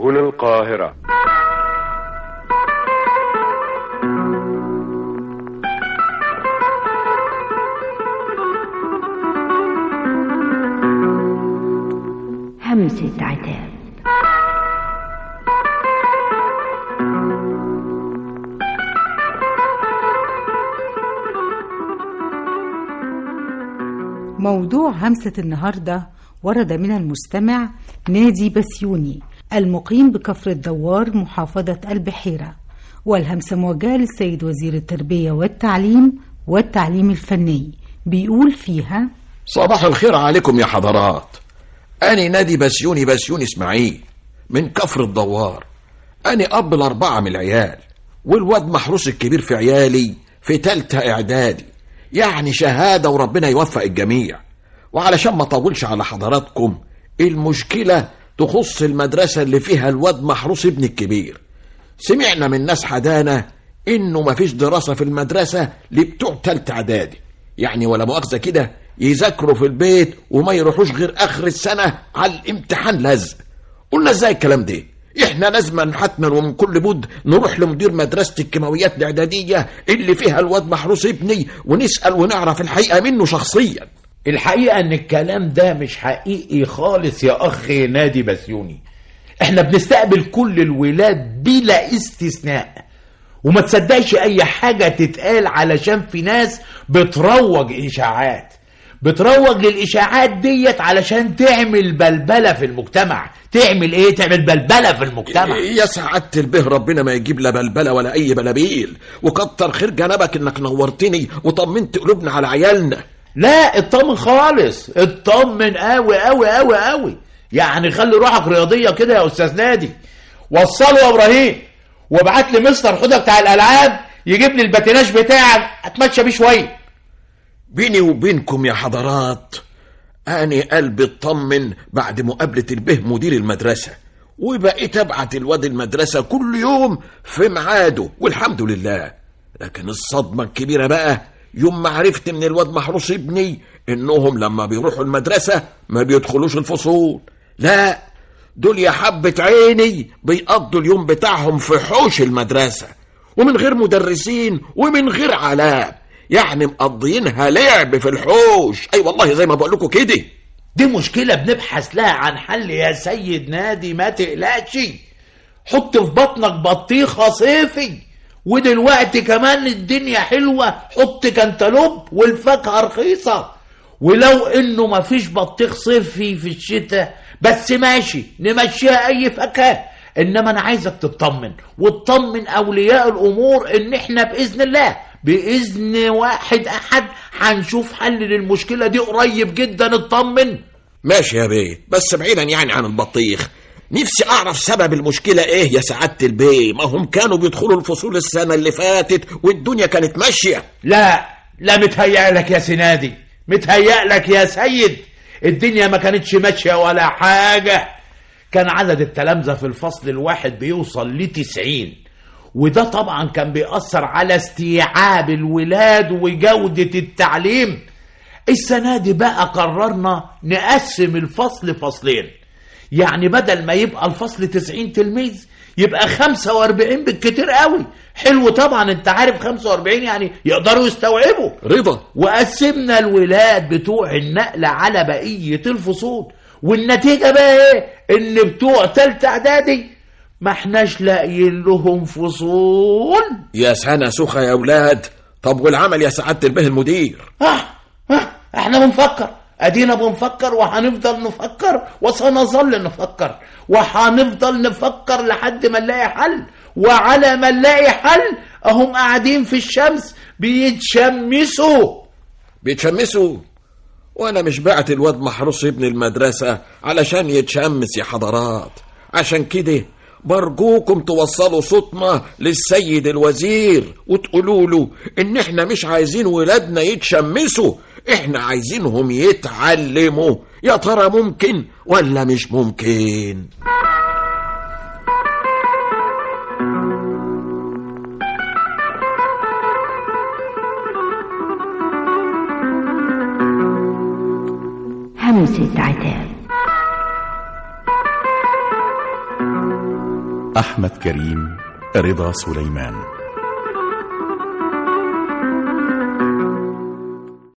سبل القاهرة همسة عتاب موضوع همسة النهاردة ورد من المستمع نادي بسيوني المقيم بكفر الدوار محافظة البحيرة والهمسة موجهة للسيد وزير التربية والتعليم والتعليم الفني بيقول فيها صباح الخير عليكم يا حضرات أنا نادي بسيوني بسيوني إسماعيل من كفر الدوار أنا أب الأربعة من العيال والواد محروس الكبير في عيالي في تالتة إعدادي يعني شهادة وربنا يوفق الجميع وعلشان ما أطولش على حضراتكم المشكلة تخص المدرسة اللي فيها الواد محروس ابن الكبير سمعنا من ناس حدانا إنه مفيش دراسة في المدرسة لبتوع تالتة إعدادي يعني ولا مؤاخذة كده يذاكروا في البيت وما يروحوش غير آخر السنة على الامتحان لزق قلنا ازاي الكلام ده احنا لازما حتما ومن كل بد نروح لمدير مدرسة الكيماويات الإعدادية اللي فيها الواد محروس ابني ونسأل ونعرف الحقيقة منه شخصيا الحقيقة ان الكلام ده مش حقيقي خالص يا اخ نادي بسيوني احنا بنستقبل كل الولاد بلا استثناء وما تصدقش اي حاجة تتقال علشان في ناس بتروج اشاعات بتروج للاشاعات ديت علشان تعمل بلبلة في المجتمع تعمل ايه تعمل بلبلة في المجتمع يا سعادة البه ربنا ما يجيب لا بلبلة ولا أي بلابيل وكتر خير جنبك إنك نورتني وطمنت قلوبنا على عيالنا لا اطمن خالص اطمن قوي قوي قوي قوي يعني خلي روحك رياضيه كده يا استاذ نادي وصله يا ابراهيم وابعت لي مستر حوده بتاع الالعاب يجيب لي الباتيناج بتاعك اتمشى بيه شويه بيني وبينكم يا حضرات أنا قلبي اطمن بعد مقابلة البه مدير المدرسة وبقيت أبعت الواد المدرسة كل يوم في ميعاده والحمد لله لكن الصدمة الكبيرة بقى يوم ما عرفت من الواد محروس ابني إنهم لما بيروحوا المدرسة ما بيدخلوش الفصول لا دول يا حبة عيني بيقضوا اليوم بتاعهم في حوش المدرسة ومن غير مدرسين ومن غير علام يعني مقضيينها لعب في الحوش اي والله زي ما بقول لكم كده دي مشكله بنبحث لها عن حل يا سيد نادي ما تقلقش حط في بطنك بطيخه صيفي ودلوقتي كمان الدنيا حلوه حط كنتالوب والفاكهه رخيصه ولو انه مفيش بطيخ صيفي في الشتاء بس ماشي نمشيها اي فاكهه انما انا عايزك تطمن وتطمن اولياء الامور ان احنا باذن الله باذن واحد احد هنشوف حل للمشكله دي قريب جدا اطمن ماشي يا بيه بس بعيدا يعني عن البطيخ نفسي اعرف سبب المشكلة ايه يا سعادة البيه ما هم كانوا بيدخلوا الفصول السنة اللي فاتت والدنيا كانت ماشية لا لا متهيأ لك يا سنادي متهيأ لك يا سيد الدنيا ما كانتش ماشية ولا حاجة كان عدد التلامذة في الفصل الواحد بيوصل لتسعين وده طبعا كان بيأثر على استيعاب الولاد وجودة التعليم السنة دي بقى قررنا نقسم الفصل فصلين يعني بدل ما يبقى الفصل 90 تلميذ يبقى 45 بالكتير قوي حلو طبعا انت عارف 45 يعني يقدروا يستوعبوا رضا وقسمنا الولاد بتوع النقل على بقية الفصول والنتيجة بقى ايه ان بتوع تالتة اعدادي ما احناش لاقيين لهم فصول يا سنة سخة يا اولاد طب والعمل يا سعادة البيه المدير اه اه احنا بنفكر ادينا بنفكر وهنفضل نفكر وسنظل نفكر وهنفضل نفكر لحد ما نلاقي حل وعلى ما نلاقي حل اهم قاعدين في الشمس بيتشمسوا بيتشمسوا وانا مش بعت الواد محروس ابن المدرسة علشان يتشمس يا حضرات عشان كده برجوكم توصلوا صوتنا للسيد الوزير وتقولوا له ان احنا مش عايزين ولادنا يتشمسوا احنا عايزينهم يتعلموا يا ترى ممكن ولا مش ممكن همسة عتاب أحمد كريم رضا سليمان